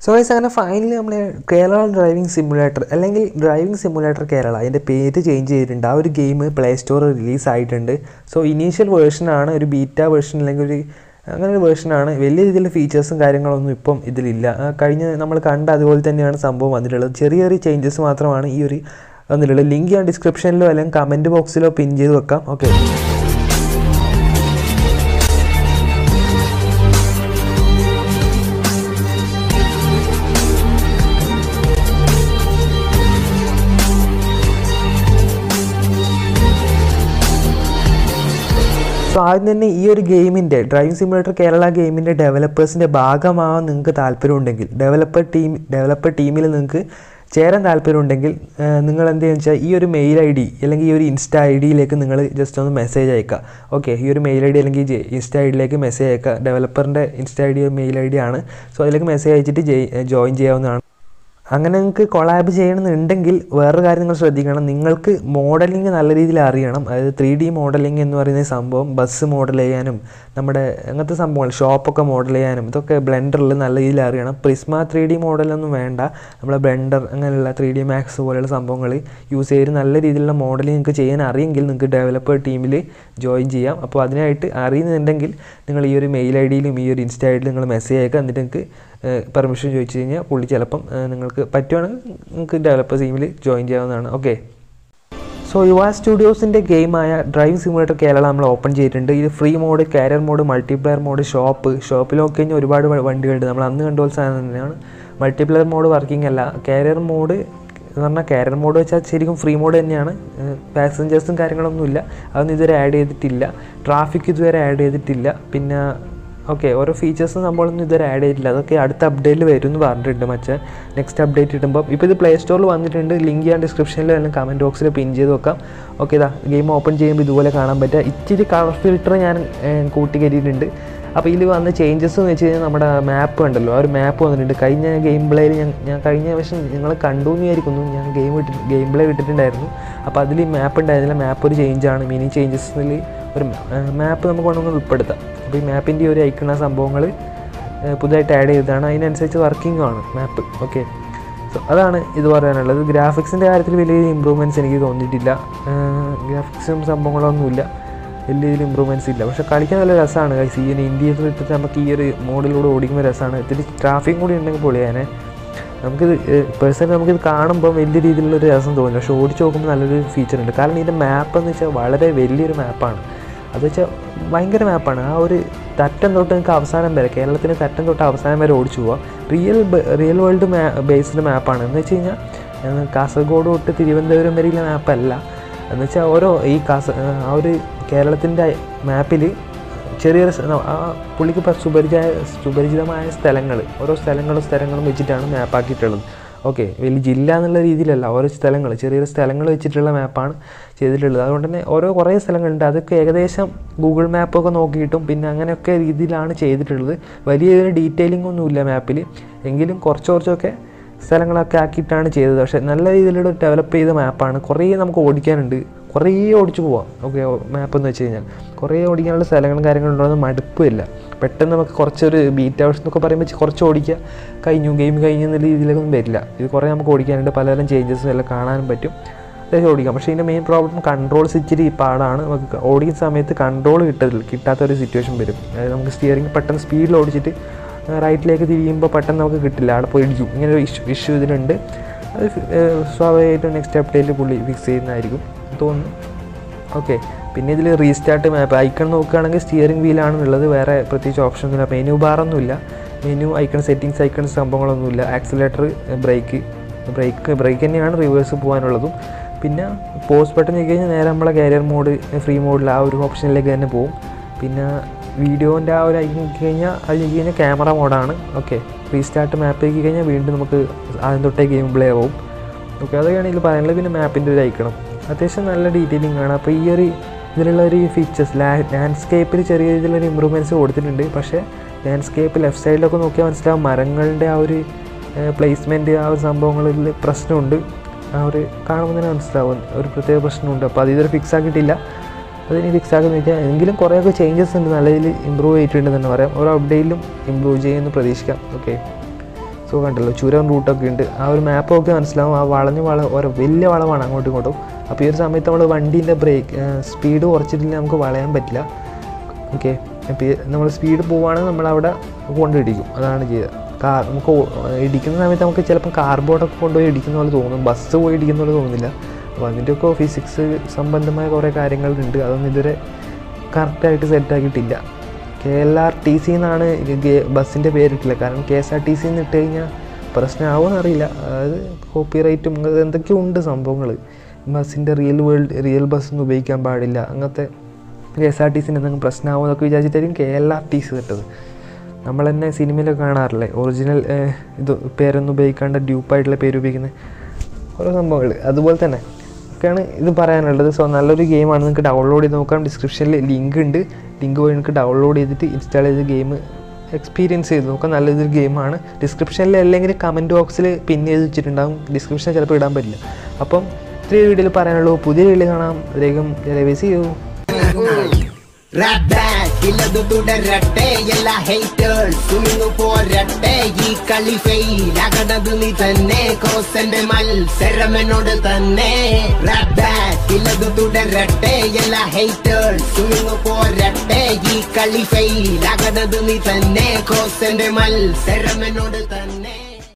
So guys അങ്ങനെ finally നമ്മൾ Kerala driving simulator അല്ലെങ്കിൽ ഡ്രൈവിംഗ് സിമുലേറ്റർ കേരള അതിൻ്റെ പേര് ചേഞ്ച് ചെയ്തിട്ടുണ്ട് ആ ഒരു ഗെയിം പ്ലേ സ്റ്റോർ റിലീസ് ആയിട്ടുണ്ട് സോ ഇനീഷ്യൽ വേർഷനാണ് ഒരു ബീറ്റ വേർഷൻ അല്ലെങ്കിൽ ഒരു അങ്ങനെ ഒരു വേർഷനാണ് വലിയ രീതിയിലുള്ള ഫീച്ചേഴ്സും കാര്യങ്ങളൊന്നും ഇപ്പം ഇതിലില്ല ആ, കഴിഞ്ഞ നമ്മൾ കണ്ട അതുപോലെ തന്നെയാണ് സംഭവം വന്നിട്ടുള്ളത് ചെറിയ ചെറിയ ചേഞ്ചസ് മാത്രമാണ് ഈ ഒരു വന്നിട്ടുള്ളത് ലിങ്ക് ഞാൻ ഡിസ്ക്രിപ്ഷനിലോ അല്ലെങ്കിൽ കമൻറ്റ് ബോക്സിലോ പിൻ ചെയ്ത് വെക്കാം ഓക്കെ സോ ആദ്യം തന്നെ ഈ ഒരു ഗെയിമിൻ്റെ ഡ്രൈവിംഗ് സിമുലേറ്റർ കേരള ഗെയിമിൻ്റെ ഡെവലപ്പേഴ്സിൻ്റെ ഭാഗമാവാൻ നിങ്ങൾക്ക് താല്പര്യമുണ്ടെങ്കിൽ ഡെവലപ്പർ ടീം ഡെവലപ്പർ ടീമിൽ നിങ്ങൾക്ക് ചേരാൻ താല്പര്യമുണ്ടെങ്കിൽ നിങ്ങൾ എന്ത് ചെയ്യുക വെച്ചാൽ ഈ ഒരു മെയിൽ ഐ ഡി അല്ലെങ്കിൽ ഈ ഒരു ഇൻസ്റ്റ ഐ ഡിയിലേക്ക് നിങ്ങൾ ജസ്റ്റ് ഒന്ന് മെസ്സേജ് അയക്കുക ഓക്കെ ഈ ഒരു മെയിൽ ഐ ഡി അല്ലെങ്കിൽ ഇൻസ്റ്റ ഐ ഡിയിലേക്ക് മെസ്സേജ് അയക്കുക ഡെവലപ്പറിൻ്റെ insta I D mail I D ആണ് സോ അതിലേക്ക് മെസ്സേജ് അയച്ചിട്ട് ജോയിൻ ചെയ്യാവുന്നതാണ് അങ്ങനെ നിങ്ങൾക്ക് കൊളാബ് ചെയ്യണമെന്നുണ്ടെങ്കിൽ വേറൊരു കാര്യം നിങ്ങൾ ശ്രദ്ധിക്കണം നിങ്ങൾക്ക് മോഡലിംഗ് നല്ല രീതിയിൽ അറിയണം അതായത് ത്രീ ഡി മോഡലിംഗ് എന്ന് പറയുന്ന ഈ സംഭവം ബസ് മോഡൽ ചെയ്യാനും നമ്മുടെ അങ്ങനത്തെ സംഭവങ്ങൾ ഷോപ്പൊക്കെ മോഡൽ ചെയ്യാനും ഇതൊക്കെ ബ്ലെൻഡറിൽ നല്ല രീതിയിൽ അറിയണം പ്രിസ്മ ത്രീ ഡി മോഡലൊന്നും വേണ്ട നമ്മളെ ബ്ലെൻഡർ അങ്ങനെയുള്ള ത്രീ ഡി മാക്സ് പോലെയുള്ള സംഭവങ്ങൾ യൂസ് ചെയ്ത് നല്ല രീതിയിലുള്ള മോഡലിംഗ് നിങ്ങൾക്ക് ചെയ്യാൻ അറിയെങ്കിൽ നിങ്ങൾക്ക് ഡെവലപ്പർ ടീമിൽ ജോയിൻ ചെയ്യാം അപ്പോൾ അതിനായിട്ട് അറിയുന്നുണ്ടെങ്കിൽ നിങ്ങൾ ഈ ഒരു മെയിൽ ഐ ഡിയിലും ഈ ഒരു ഇൻസ്റ്റ ഐ ഡിയിലും നിങ്ങൾ മെസ്സേജ് അയക്കുക എന്നിട്ട് നിങ്ങൾക്ക് പെർമിഷൻ ചോദിച്ചു കഴിഞ്ഞാൽ പുള്ളി ചിലപ്പം ഏഹ്, നിങ്ങൾക്ക് പറ്റുവാണെങ്കിൽ നിങ്ങൾക്ക് ഡെവലപ്പർ ടീമിൽ ജോയിൻ ചെയ്യാവുന്നതാണ് ഓക്കെ സോ യുവ സ്റ്റുഡിയോസിൻ്റെ ഗെയിമായ ഡ്രൈവിംഗ് സിമുലേറ്റർ കേരള നമ്മൾ ഓപ്പൺ ചെയ്തിട്ടുണ്ട് ഇത് free mode career mode multiplayer mode shop ഷോപ്പിൽ നോക്കി കഴിഞ്ഞാൽ ഒരുപാട് വ- വണ്ടികളുണ്ട് നമ്മൾ അന്ന് കണ്ടുപോൽ സാധനം തന്നെയാണ് മൾട്ടിപ്ലെയർ മോഡ് വർക്കിംഗ് അല്ല കാരിയർ മോഡ് എന്ന് പറഞ്ഞാൽ കാരിയർ മോഡ് വെച്ചാൽ ശരിക്കും ഫ്രീ മോഡ് തന്നെയാണ് പാസഞ്ചേഴ്സും കാര്യങ്ങളൊന്നുമില്ല അതൊന്നും ഇതുവരെ ആഡ് ചെയ്തിട്ടില്ല ട്രാഫിക് ഇതുവരെ ആഡ് ചെയ്തിട്ടില്ല പിന്നെ ഓക്കെ ഓരോ ഫീച്ചേഴ്സും നമ്മളൊന്നും ഇതുവരെ ആഡ് ചെയ്തിട്ടില്ല അതൊക്കെ അടുത്ത അപ്ഡേറ്റിൽ വരും എന്ന് പറഞ്ഞിട്ടുണ്ട് മറ്റേ നെക്സ്റ്റ് അപ്ഡേറ്റ് ഇടുമ്പോൾ ഇപ്പോൾ ഇത് പ്ലേ സ്റ്റോറിൽ വന്നിട്ടുണ്ട് ലിങ്ക് ഞാൻ ഡിസ്ക്രിപ്ഷനിൽ അല്ലെങ്കിൽ കമൻറ്റ് ബോക്സിൽ പിൻ ചെയ്ത് വെക്കാം ഓക്കെ ഇതാ ഗെയിം ഓപ്പൺ ചെയ്യുമ്പോൾ ഇതുപോലെ കാണാൻ പറ്റുക ഇച്ചിരി കളർ ഫിൽറ്റർ ഞാൻ ഏഹ്, കൂട്ടി കയറ്റിയിട്ടുണ്ട് അപ്പോൾ ഇതിൽ വന്ന ചേഞ്ചസ് എന്ന് വെച്ച് കഴിഞ്ഞാൽ നമ്മുടെ മാപ്പ് ഉണ്ടല്ലോ ആ ഒരു മാപ്പ് വന്നിട്ടുണ്ട് കഴിഞ്ഞ ഗെയിം പ്ലേയിൽ ഞാൻ ഞാൻ കഴിഞ്ഞ വർഷം നിങ്ങൾ കണ്ടു എന്ന് വിചാരിക്കുന്നു ഞാൻ ഗെയിം ഇട്ടി ഗെയിം പ്ലേ ഇട്ടിട്ടുണ്ടായിരുന്നു അപ്പോൾ അതിൽ മാപ്പ് ഉണ്ടായിരുന്നില്ല മാപ്പ് ഒരു ചേഞ്ചാണ് മിനി ചേഞ്ചസിൽ ഒരു മാപ്പ് നമുക്ക് വേണമെങ്കിൽ ഉൾപ്പെടുത്താം അപ്പോൾ ഈ മാപ്പിൻ്റെ ഒരു ഐക്കണ സംഭവങ്ങൾ പുതുതായിട്ട് ആഡ് ചെയ്തതാണ് അതിനനുസരിച്ച് വർക്കിംഗ് ആണ് മാപ്പ് ഓക്കെ സോ അതാണ് ഇത് പറയാനുള്ളത് ഗ്രാഫിക്സിൻ്റെ കാര്യത്തിൽ വലിയ ഇമ്പ്രൂവ്മെൻറ്റ്സ് എനിക്ക് തോന്നിയിട്ടില്ല ഗ്രാഫിക്സും സംഭവങ്ങളൊന്നുമില്ല വലിയ രീതിയിൽ ഇമ്പ്രൂവ്മെൻറ്റ്സ് ഇല്ല പക്ഷേ കളിക്കാൻ നല്ല രസമാണ് guys. ഈ ഒരു ഇന്ത്യയിൽ ഇട്ടിട്ട് നമുക്ക് ഈ ഒരു മോഡിലൂടെ ഓടിക്കുമ്പോൾ രസമാണ് ഇത്തിരി ട്രാഫിക് കൂടി ഉണ്ടെങ്കിൽ പൊളിയാനെ നമുക്കിത് പേഴ്സണലി നമുക്കിത് കാണുമ്പോൾ വലിയ രീതിയിലുള്ളൊരു രസം തോന്നില്ല പക്ഷേ ഓടിച്ച് നോക്കുമ്പോൾ നല്ലൊരു ഫീച്ചർ ഉണ്ട് കാരണം ഇതിൻ്റെ മാപ്പ് എന്ന് വെച്ചാൽ വളരെ വലിയൊരു മാപ്പാണ് അത് വെച്ചാൽ ഭയങ്കര മാപ്പാണ് ആ ഒരു തറ്റം തൊട്ട് നിങ്ങൾക്ക് അവസാനം വരെ കേരളത്തിന് തറ്റം തൊട്ട് അവസാനം വരെ ഓടിച്ചു പോവാം റിയൽ റിയൽ വേൾഡ് മാ ബേസ്ഡ് മാപ്പാണ് എന്ന് വെച്ച് കഴിഞ്ഞാൽ ഏഹ് കാസർഗോഡ് തൊട്ട് തിരുവനന്തപുരം വരെയുള്ള മാപ്പല്ല എന്ന് വെച്ചാൽ ഓരോ ഈ കാസ ആ ഒരു കേരളത്തിൻ്റെ മാപ്പിൽ ചെറിയൊരു സ- ആ പുള്ളിക്ക് ഇപ്പം സുപരിചിത സുപരിചിതമായ സ്ഥലങ്ങൾ ഓരോ സ്ഥലങ്ങളും സ്ഥലങ്ങളും വെച്ചിട്ടാണ് മാപ്പാക്കിയിട്ടുള്ളത് ഓക്കെ വലിയ ജില്ല എന്നുള്ള രീതിയിലല്ല ഓരോ സ്ഥലങ്ങൾ ചെറിയൊരു സ്ഥലങ്ങൾ വെച്ചിട്ടുള്ള മാപ്പാണ് ചെയ്തിട്ടുള്ളത് അതുകൊണ്ട് തന്നെ ഓരോ കുറേ സ്ഥലങ്ങളുണ്ട് അതൊക്കെ ഏകദേശം ഗൂഗിൾ മാപ്പൊക്കെ നോക്കിയിട്ടും പിന്നെ അങ്ങനെയൊക്കെ രീതിയിലാണ് ചെയ്തിട്ടുള്ളത് വലിയ ഡീറ്റെയിലിംഗ് ഒന്നുമില്ല മാപ്പിൽ എങ്കിലും കുറച്ച് കുറച്ചൊക്കെ സ്ഥലങ്ങളൊക്കെ ആക്കിയിട്ടാണ് ചെയ്തത് പക്ഷേ നല്ല രീതിയിലുള്ള ഡെവലപ്പ് ചെയ്ത മാപ്പാണ് കുറേ നമുക്ക് ഓടിക്കാനുണ്ട് കുറേ ഓടിച്ചു പോവാം ഓക്കെ മാപ്പ് എന്ന് വെച്ച് കഴിഞ്ഞാൽ കുറേ ഓടിക്കാനുള്ള സ്ഥലങ്ങളും കാര്യങ്ങളും ഉണ്ടോ മടുപ്പില്ല പെട്ടെന്ന് നമുക്ക് കുറച്ചൊരു ബീറ്റ് ഹൗസ് എന്നൊക്കെ പറയുമ്പോൾ ചെ- കുറച്ച് ഓടിക്കുക കഴിഞ്ഞു ഗെയിം കഴിഞ്ഞു എന്നുള്ള രീതിയിലൊന്നും വരില്ല ഇത് കുറേ നമുക്ക് ഓടിക്കാനുണ്ട് പലതരം ചേഞ്ചസും എല്ലാം കാണാനും പറ്റും അത്യാവശ്യം ഓടിക്കാം പക്ഷേ ഇതിൻ്റെ മെയിൻ പ്രോബ്ലം കൺട്രോൾസ് ഇച്ചിരി പാടാണ് നമുക്ക് ഓടിക്കുന്ന സമയത്ത് കൺട്രോൾ കിട്ടത്തില്ല കിട്ടാത്ത ഒരു സിറ്റുവേഷൻ വരും അതായത് നമുക്ക് സ്റ്റിയറിംഗ് പെട്ടെന്ന് സ്പീഡിൽ ഓടിച്ചിട്ട് റൈറ്റിലേക്ക് തിരിയുമ്പോൾ പെട്ടെന്ന് നമുക്ക് കിട്ടില്ല അവിടെ പോയി ഇടിക്കും ഇങ്ങനെ ഒരു ഇഷ്യൂ ഇഷ്യൂ ഇതിനുണ്ട് അത് ഫി- ഏഹ് സ്വാഭാവികമായിട്ടും നെക്സ്റ്റ് അപ്ഡേറ്റിൽ പുള്ളി ഫിക്സ് ചെയ്യുന്നതായിരിക്കും തോന്നുന്നു ഓക്കെ പിന്നെ ഇതിൽ റീസ്റ്റാർട്ട് മാപ്പ് ഐക്കൺ നോക്കുകയാണെങ്കിൽ സ്റ്റിയറിംഗ് വീലാണ് ഉള്ളത് വേറെ പ്രത്യേകിച്ച് ഓപ്ഷൻ ഒന്നുമില്ല മെനു ബാറൊന്നുമില്ല മെനു ഐക്കൺ സെറ്റിങ്സ് ഐക്കൺ സംഭവങ്ങളൊന്നുമില്ല ആക്സിലേറ്റർ ബ്രേക്ക് ബ്രേക്ക് ബ്രേക്ക് തന്നെയാണ് റിവേഴ്സ് പോകാനുള്ളതും പിന്നെ പോസ്റ്റ് ബട്ടൺ ചെയ്ത് കഴിഞ്ഞാൽ നേരെ നമ്മളെ കാരിയർ മോഡ് ഫ്രീ മോഡിൽ ആ ഒരു ഓപ്ഷനിലേക്ക് തന്നെ പോകും പിന്നെ വീഡിയോൻ്റെ ആ ഒരു ഐക്കൺ നോക്കി കഴിഞ്ഞാൽ അത് നോക്കി കഴിഞ്ഞാൽ ക്യാമറ മോഡാണ് ഓക്കെ റീസ്റ്റാർട്ട് മാപ്പ് ആക്കി കഴിഞ്ഞാൽ വീണ്ടും നമുക്ക് ആദ്യം തൊട്ടേ ഗെയിം പ്ലേ ആവും ഓക്കെ അതൊക്കെയാണ് ഇതിൽ പറയാനുള്ളത് പിന്നെ മാപ്പിൻ്റെ ഒരു ഐക്കണം അത്യാവശ്യം നല്ല ഡീറ്റെയിലിംഗ് ആണ് അപ്പോൾ ഈ ഒരു ഇതിലുള്ള ഒരു ഫീച്ചേഴ്സ് ലാൻഡ്സ്കേപ്പിൽ ചെറിയ രീതിയിലൊരു ഇമ്പ്രൂവ്മെൻറ്റ്സ് കൊടുത്തിട്ടുണ്ട് പക്ഷേ ലാൻഡ്സ്കേപ്പ് ലെഫ്റ്റ് സൈഡിലൊക്കെ നോക്കിയാൽ മനസ്സിലാവും മരങ്ങളുടെ ആ ഒരു പ്ലേസ്മെൻറ്റ് ആ ഒരു സംഭവങ്ങളിൽ പ്രശ്നമുണ്ട് ആ ഒരു കാണുമ്പോൾ തന്നെ മനസ്സിലാവും ഒരു പ്രത്യേക പ്രശ്നമുണ്ട് അപ്പോൾ അത് ഇതുവരെ ഫിക്സ് ആക്കിയിട്ടില്ല അതിന് ഫിക്സ് ആക്കുന്ന വെച്ചാൽ എങ്കിലും കുറേയൊക്കെ ചേഞ്ചസ് ഉണ്ട് നല്ല രീതിയിൽ ഇമ്പ്രൂവ് ചെയ്തിട്ടുണ്ട് തന്നെ പറയാം ഓരോ അപ്ഡേറ്റിലും ഇമ്പ്രൂവ് ചെയ്യുമെന്ന് പ്രതീക്ഷിക്കാം ഓക്കെ സോ കണ്ടല്ലോ ചുരം റൂട്ടൊക്കെ ഉണ്ട് ആ ഒരു മാപ്പ് ഒക്കെ മനസ്സിലാവും ആ വളഞ്ഞ് വള ഓരോ വലിയ വളവാണ് അങ്ങോട്ടും ഇങ്ങോട്ടും അപ്പോൾ ഈ ഒരു സമയത്ത് നമ്മൾ വണ്ടീൻ്റെ ബ്രേക്ക് സ്പീഡ് കുറച്ചിട്ടില്ലെങ്കിൽ നമുക്ക് വളയാൻ പറ്റില്ല ഓക്കെ നമ്മൾ സ്പീഡ് പോവുകയാണെങ്കിൽ നമ്മളവിടെ കൊണ്ടിടിക്കും അതാണ് ചെയ്യുക കാർ നമുക്ക് ഓ- ഇടിക്കുന്ന സമയത്ത് നമുക്ക് ചിലപ്പോൾ കാർബോർഡൊക്കെ കൊണ്ടുപോയി ഇടിക്കുന്ന പോലെ തോന്നും ബസ് പോയി ഇടിക്കുന്ന പോലെ തോന്നുന്നില്ല അപ്പോൾ അതിൻ്റെയൊക്കെ ഫിസിക്സ് സംബന്ധമായ കുറേ കാര്യങ്ങളുണ്ട് അതൊന്നും ഇതുവരെ കറക്റ്റായിട്ട് സെറ്റാക്കിയിട്ടില്ല K L R T C എന്നാണ് ബസ്സിൻ്റെ പേരിട്ടില്ല കാരണം K S R T C എന്ന് ഇട്ട് കഴിഞ്ഞാൽ പ്രശ്നമാവുമെന്ന് അറിയില്ല അതായത് കോപ്പി റൈറ്റും എന്തൊക്കെയോ ഉണ്ട് സംഭവങ്ങൾ ബസ്സിൻ്റെ റിയൽ വേൾഡ് റിയൽ ബസ്സൊന്നും ഉപയോഗിക്കാൻ പാടില്ല അങ്ങനത്തെ കെ എസ് ആർ ടി സിന് എന്തെങ്കിലും പ്രശ്നമാവും എന്നൊക്കെ വിചാരിച്ചിട്ടായിരിക്കും K L R T C ഇട്ടത് നമ്മൾ തന്നെ സിനിമയിലൊക്കെ കാണാറില്ലേ ഒറിജിനൽ ഇത് പേരൊന്നും ഉപയോഗിക്കാണ്ട് ഡ്യൂപ്പായിട്ടുള്ള പേര് ഉപയോഗിക്കുന്നത് ഓരോ സംഭവങ്ങൾ അതുപോലെ തന്നെ ഒക്കെയാണ് ഇത് പറയാനുള്ളത് സോ നല്ലൊരു ഗെയിമാണ് നിങ്ങൾക്ക് ഡൗൺലോഡ് ചെയ്ത് നോക്കാം ഡിസ്ക്രിപ്ഷനിൽ ലിങ്ക് ഉണ്ട് ലിങ്ക് വഴി നിങ്ങൾക്ക് ഡൗൺലോഡ് ചെയ്തിട്ട് ഇൻസ്റ്റാൾ ചെയ്ത് ഗെയിം എക്സ്പീരിയൻസ് ചെയ്ത് നോക്കാം നല്ലൊരു ഗെയിമാണ് ഡിസ്ക്രിപ്ഷനിൽ അല്ലെങ്കിൽ കമൻറ്റ് ബോക്സിൽ പിൻ ചെയ്ത് വെച്ചിട്ടുണ്ടാകും ഡിസ്ക്രിപ്ഷൻ ചിലപ്പോൾ ഇടാൻ പറ്റില്ല അപ്പം ഇത്രയും വീഡിയോയിൽ പറയാനുള്ളൂ പുതിയ വീഡിയോ കാണാം അതിലേക്കും സി യു റാപ്പ് ബാക്ക് ഇല്ലതു തുടരട്ടെ എല്ലാ ഹേറ്റേഴ്സ് തുണിന്നു പോരട്ടെ ഈ കളി ഫെയിൽ ആകണത് നീ തന്നെ കോസന്റെ മത്സരം എന്നോട് തന്നെ റാപ്പ് ബാക്ക് ഇല്ലതു തുടരട്ടെ എല്ലാ ഹേറ്റേഴ്സ് തുണിന്നു പോരട്ടെ ഈ കളി ഫെയിൽ ആകണത് നീ തന്നെ കോസന്റെ മത്സരം എന്നോട് തന്നെ